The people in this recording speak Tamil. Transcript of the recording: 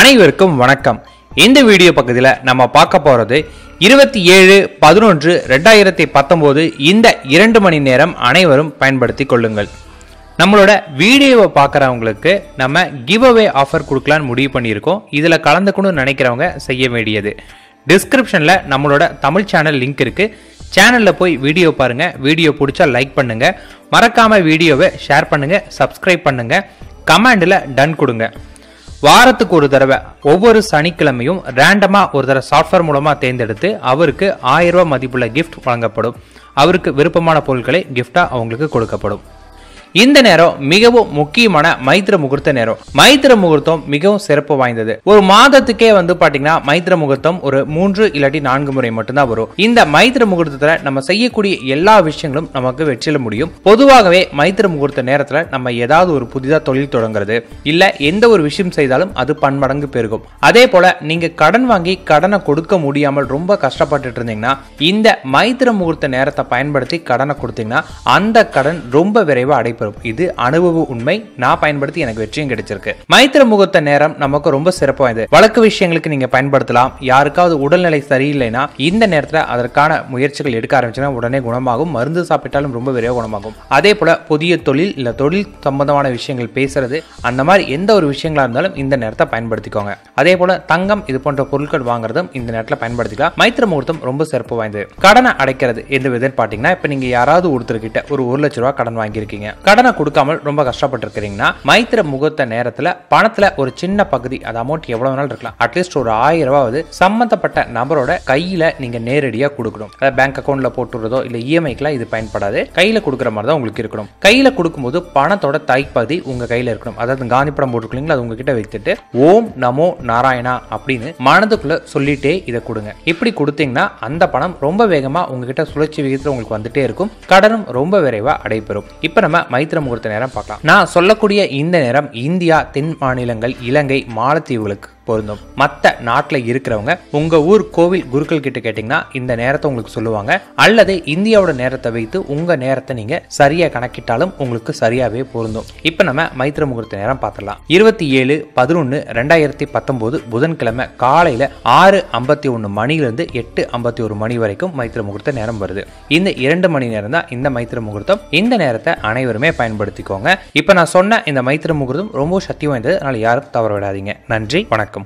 அனைவருக்கும் வணக்கம் இந்த வீடியோ பக்கத்தில் நம்ம பார்க்க போகிறது இருபத்தி ஏழு பதினொன்று ரெண்டாயிரத்தி பத்தொம்போது இந்த இரண்டு மணி நேரம் அனைவரும் பயன்படுத்தி கொள்ளுங்கள் நம்மளோட வீடியோவை பார்க்குறவங்களுக்கு நம்ம கிவ் அவே ஆஃபர் கொடுக்கலான்னு முடிவு பண்ணியிருக்கோம் இதில் கலந்துக்கணும்னு நினைக்கிறவங்க செய்ய வேண்டியது டிஸ்கிரிப்ஷனில் நம்மளோட தமிழ் சேனல் லிங்க் இருக்குது சேனலில் போய் வீடியோ பாருங்கள் வீடியோ பிடிச்சா லைக் பண்ணுங்கள் மறக்காமல் வீடியோவை ஷேர் பண்ணுங்கள் சப்ஸ்கிரைப் பண்ணுங்கள் கமெண்டில் டன் கொடுங்க வாரத்துக்கு ஒரு தடவை ஒவ்வொரு சனிக்கிழமையும் ரேண்டமா ஒரு தடவை சாஃப்ட்வேர் மூலமா தேர்ந்தெடுத்து அவருக்கு ஆயிரம் ரூபாய் மதிப்புள்ள கிஃப்ட் வழங்கப்படும் அவருக்கு விருப்பமான பொருட்களை கிஃப்டா அவங்களுக்கு கொடுக்கப்படும் இந்த நேரம் மிகவும் முக்கியமான மைத்திர முகூர்த்த நேரம் மைத்திர முகூர்த்தம் மிகவும் சிறப்பு வாய்ந்தது ஒரு மாதத்துக்கே வந்து பாத்தீங்கன்னா மைத்திர முகூர்த்தம் ஒரு மூன்று இல்லாட்டி நான்கு முறை மட்டும்தான் வரும் இந்த மைத்திர முகூர்த்தத்துல நம்ம செய்யக்கூடிய எல்லா விஷயங்களும் நமக்கு வெற்றில முடியும் பொதுவாகவே மைத்திர முகூர்த்த நேரத்துல நம்ம ஏதாவது ஒரு புதிதா தொழில் தொடங்குறது இல்ல எந்த ஒரு விஷயம் செய்தாலும் அது பன்மடங்கு பெருகும் அதே போல நீங்க கடன் வாங்கி கடனை கொடுக்க முடியாமல் ரொம்ப கஷ்டப்பட்டுட்டு இருந்தீங்கன்னா இந்த மைத்திர முகூர்த்த நேரத்தை பயன்படுத்தி கடனை கொடுத்தீங்கன்னா அந்த கடன் ரொம்ப விரைவா அடைப்பெறும் இது அனுபவ உண்மை நான் பயன்படுத்தி எனக்கு வெற்றியும் கிடைச்சிருக்கு மைத்திர முகூர்த்த நேரம் நமக்கு ரொம்ப சிறப்பு வாய்ந்தது வழக்கு விஷயங்களுக்கு நீங்க பயன்படுத்தலாம் யாருக்காவது உடல்நிலை சரியில்லைன்னா இந்த நேரத்துல அதற்கான முயற்சிகள் எடுக்க ஆரம்பிச்சுன்னா உடனே குணமாகும் மருந்து சாப்பிட்டாலும் ரொம்ப விரைவாக குணமாகும் அதே போல புதிய தொழில் இல்ல தொழில் சம்பந்தமான விஷயங்கள் பேசுறது அந்த மாதிரி எந்த ஒரு விஷயங்களா இருந்தாலும் இந்த நேரத்தை பயன்படுத்திக்கோங்க அதே போல தங்கம் இது போன்ற பொருட்கள் வாங்குறதும் இந்த நேரத்தில் பயன்படுத்திக்கலாம் மைத்திர முகூர்த்தம் ரொம்ப சிறப்பு வாய்ந்தது கடனை அடைக்கிறது எந்த விதம் பார்த்தீங்கன்னா இப்போ நீங்க யாராவது ஒருத்தர்கிட்ட ஒரு ஒரு லட்ச ரூபா கடன் வாங்கியிருக்கீங்க கடனை கொடுக்காமல் ரொம்ப கஷ்டப்பட்டு இருக்கிறீங்கன்னா மைத்திர முகூர்த்த நேரத்துல பணத்துல ஒரு சின்ன பகுதி அது அமௌண்ட் எவ்வளவு வேணாலும் இருக்கலாம் அட்லீஸ்ட் ஒரு ஆயிரம் ரூபாவது சம்பந்தப்பட்ட நபரோட கையில நீங்க நேரடியா கொடுக்கணும் அதாவது பேங்க் அக்கௌண்ட்ல போட்டுறதோ இல்ல இஎம்ஐக்கெல்லாம் இது பயன்படாது கையில கொடுக்குற மாதிரி தான் உங்களுக்கு இருக்கணும் கையில கொடுக்கும்போது பணத்தோட தாய்ப்பகுதி உங்க கையில இருக்கணும் அதாவது காந்தி படம் போட்டுருக்கீங்களா அது உங்ககிட்ட வைத்துட்டு ஓம் நமோ நாராயணா அப்படின்னு மனதுக்குள்ள சொல்லிட்டே இதை கொடுங்க இப்படி கொடுத்தீங்கன்னா அந்த பணம் ரொம்ப வேகமா உங்ககிட்ட சுழற்சி விகிதத்தில் உங்களுக்கு வந்துட்டே இருக்கும் கடனும் ரொம்ப விரைவா அடைபெறும் இப்ப நம்ம மைத்திர முகூர்த்த நேரம் பார்க்கலாம் நான் சொல்லக்கூடிய இந்த நேரம் இந்தியா தென் மாநிலங்கள் இலங்கை மாலத்தீவுகளுக்கு பொருந்தும் மற்ற நாட்டில் இருக்கிறவங்க உங்க ஊர் கோவில் குருக்கள் கிட்ட கேட்டிங்கன்னா இந்த நேரத்தை உங்களுக்கு சொல்லுவாங்க அல்லது இந்தியாவோட நேரத்தை வைத்து உங்க நேரத்தை நீங்க சரியா கணக்கிட்டாலும் உங்களுக்கு சரியாவே பொருந்தும் இப்போ நம்ம மைத்திர முகூர்த்த நேரம் பார்த்துடலாம் இருபத்தி ஏழு பதினொன்று ரெண்டாயிரத்தி பத்தொன்பது புதன்கிழமை காலையில ஆறு ஐம்பத்தி ஒன்று மணிலிருந்து எட்டு ஐம்பத்தி ஒரு மணி வரைக்கும் மைத்திர முகூர்த்த நேரம் வருது இந்த இரண்டு மணி நேரம் தான் இந்த மைத்திர முகூர்த்தம் இந்த நேரத்தை அனைவருமே பயன்படுத்திக்கோங்க இப்போ நான் சொன்ன இந்த மைத்திர முகூர்த்தம் ரொம்ப சக்தி வாய்ந்தது அதனால யாரும் தவற விடாதீங்க நன்றி வணக்கம்